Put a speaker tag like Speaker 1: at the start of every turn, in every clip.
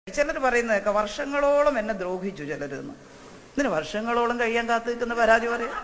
Speaker 1: ചിലർ പറയുന്നതൊക്കെ വർഷങ്ങളോളം എന്നെ ദ്രോഹിച്ചു ചിലരെന്ന് ഇതിന് വർഷങ്ങളോളം കഴിയാൻ കാത്തു നിൽക്കുന്ന പരാതി പറയാം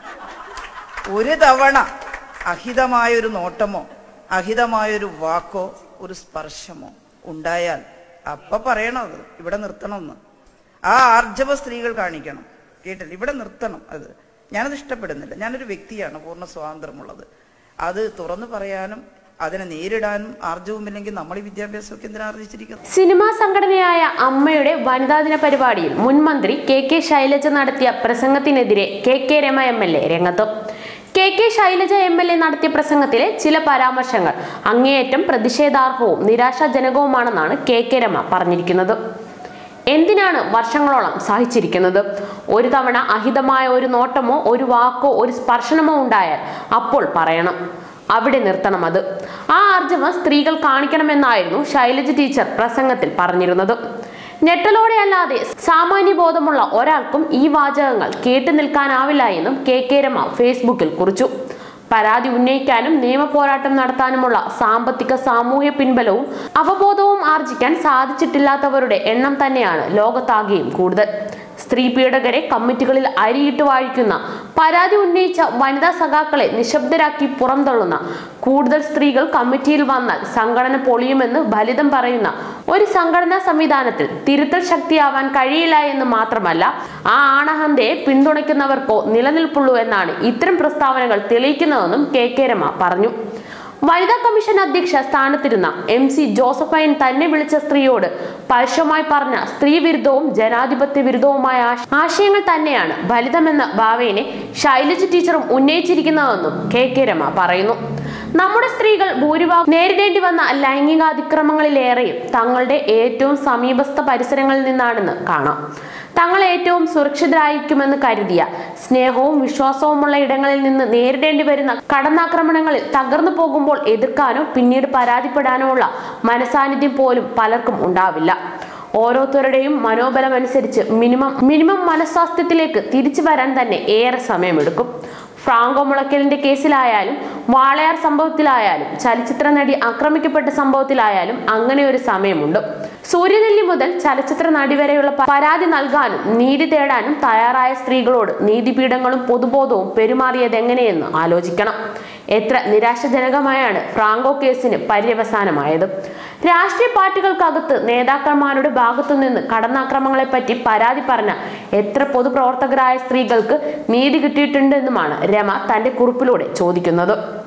Speaker 1: ഒരു തവണ അഹിതമായൊരു നോട്ടമോ അഹിതമായൊരു വാക്കോ ഒരു സ്പർശമോ ഉണ്ടായാൽ അപ്പൊ പറയണം അത് ഇവിടെ നിർത്തണമെന്ന് ആ ആർജവ സ്ത്രീകൾ കാണിക്കണം കേട്ടില്ല ഇവിടെ നിർത്തണം അത് ഞാനത് ഇഷ്ടപ്പെടുന്നില്ല ഞാനൊരു വ്യക്തിയാണ് പൂർണ്ണ സ്വാതന്ത്ര്യമുള്ളത് അത് തുറന്നു പറയാനും അതിനെ നേരിടാനും ആർജവുമില്ലെങ്കിൽ നമ്മൾ ഈ വിദ്യാഭ്യാസമൊക്കെ എന്തിനാ ആർജിച്ചിരിക്കുന്നത്
Speaker 2: സിനിമാ സംഘടനയായ അമ്മയുടെ വനിതാ ദിന പരിപാടിയിൽ മുൻ മന്ത്രി കെ കെ ശൈലജ നടത്തിയ പ്രസംഗത്തിനെതിരെ K K Rema M L A രംഗത്ത് K K Shailaja M L A നടത്തിയ പ്രസംഗത്തിലെ ചില പരാമർശങ്ങൾ അങ്ങേയറ്റം പ്രതിഷേധാർഹവും നിരാശാജനകവുമാണെന്നാണ് കെ കെ രമ പറഞ്ഞിരിക്കുന്നത് എന്തിനാണ് വർഷങ്ങളോളം സഹിച്ചിരിക്കുന്നത് ഒരു തവണ അഹിതമായ ഒരു നോട്ടമോ ഒരു വാക്കോ ഒരു സ്പർശനമോ ഉണ്ടായാൽ അപ്പോൾ പറയണം അവിടെ നിർത്തണം അത് ആ ആർജവം സ്ത്രീകൾ കാണിക്കണമെന്നായിരുന്നു ശൈലജ ടീച്ചർ പ്രസംഗത്തിൽ പറഞ്ഞിരുന്നത് ഞെട്ടലോടെ അല്ലാതെ സാമാന്യ ബോധമുള്ള ഒരാൾക്കും ഈ വാചകങ്ങൾ കേട്ടു നിൽക്കാനാവില്ല എന്നും കെ കെ രമ ഫേസ്ബുക്കിൽ കുറിച്ചു പരാതി ഉന്നയിക്കാനും നിയമ പോരാട്ടം നടത്താനുമുള്ള സാമ്പത്തിക സാമൂഹ്യ പിൻബലവും അവബോധവും ആർജിക്കാൻ സാധിച്ചിട്ടില്ലാത്തവരുടെ എണ്ണം തന്നെയാണ് ലോകത്താകെയും കൂടുതൽ സ്ത്രീ പീഡകരെ കമ്മിറ്റികളിൽ അരിയിട്ട് വാഴിക്കുന്ന പരാതി ഉന്നയിച്ച വനിതാ സഖാക്കളെ നിശബ്ദരാക്കി പുറന്തള്ളുന്ന കൂടുതൽ സ്ത്രീകൾ കമ്മിറ്റിയിൽ വന്നാൽ സംഘടന പൊളിയുമെന്ന് ഫലിതം പറയുന്ന ഒരു സംഘടനാ സംവിധാനത്തിൽ തിരുത്തൽ ശക്തിയാവാൻ കഴിയില്ല എന്ന് മാത്രമല്ല ആ ആണഹന്തയെ പിന്തുണയ്ക്കുന്നവർക്കോ നിലനിൽപ്പുള്ളൂ എന്നാണ് ഇത്തരം പ്രസ്താവനകൾ തെളിയിക്കുന്നതെന്നും കെ കെ രമ പറഞ്ഞു വനിതാ കമ്മീഷൻ അധ്യക്ഷ സ്ഥാനത്തിരുന്ന എം സി ജോസഫൈൻ തന്നെ വിളിച്ച സ്ത്രീയോട് പരുഷമായി പറഞ്ഞ സ്ത്രീ വിരുദ്ധവും ജനാധിപത്യ വിരുദ്ധവുമായ ആശ- ആശയങ്ങൾ തന്നെയാണ് ഫലിതമെന്ന ഭാവേനെ ശൈലജ ടീച്ചറും ഉന്നയിച്ചിരിക്കുന്നതെന്നും കെ കെ രമ പറയുന്നു നമ്മുടെ സ്ത്രീകൾ ഭൂരിഭാഗം നേരിടേണ്ടി വന്ന ലൈംഗികാതിക്രമങ്ങളിലേറെയും തങ്ങളുടെ ഏറ്റവും സമീപസ്ഥ പരിസരങ്ങളിൽ നിന്നാണെന്ന് കാണാം തങ്ങൾ ഏറ്റവും സുരക്ഷിതരായിരിക്കുമെന്ന് കരുതിയ സ്നേഹവും വിശ്വാസവുമുള്ള ഇടങ്ങളിൽ നിന്ന് നേരിടേണ്ടി വരുന്ന കടന്നാക്രമണങ്ങളിൽ തകർന്നു പോകുമ്പോൾ എതിർക്കാനോ പിന്നീട് പരാതിപ്പെടാനോ ഉള്ള മനസാന്നിധ്യം പോലും പലർക്കും ഉണ്ടാവില്ല ഓരോരുത്തരുടെയും മനോബലം അനുസരിച്ച് മിനിമം മിനിമം മനസ്വാസ്ഥ്യത്തിലേക്ക് തിരിച്ചു വരാൻ തന്നെ ഏറെ സമയമെടുക്കും ഫ്രാങ്കോ മുളയ്ക്കലിന്റെ കേസിലായാലും വാളയാർ സംഭവത്തിലായാലും ചലച്ചിത്ര നടി ആക്രമിക്കപ്പെട്ട സംഭവത്തിലായാലും അങ്ങനെ ഒരു സമയമുണ്ട് സൂര്യനെല്ലി മുതൽ ചലച്ചിത്ര നടി വരെയുള്ള പ- പരാതി നൽകാനും നീതി തേടാനും തയ്യാറായ സ്ത്രീകളോട് നീതിപീഠങ്ങളും പൊതുബോധവും പെരുമാറിയത് എങ്ങനെയെന്ന് ആലോചിക്കണം എത്ര നിരാശാജനകമായാണ് ഫ്രാങ്കോ കേസിന് പര്യവസാനമായത് രാഷ്ട്രീയ പാർട്ടികൾക്കകത്ത് നേതാക്കന്മാരുടെ ഭാഗത്തു നിന്ന് കടന്നാക്രമങ്ങളെപ്പറ്റി പരാതി പറഞ്ഞ എത്ര പൊതുപ്രവർത്തകരായ സ്ത്രീകൾക്ക് നീതി കിട്ടിയിട്ടുണ്ടെന്നുമാണ് രമ തന്റെ കുറിപ്പിലൂടെ ചോദിക്കുന്നത്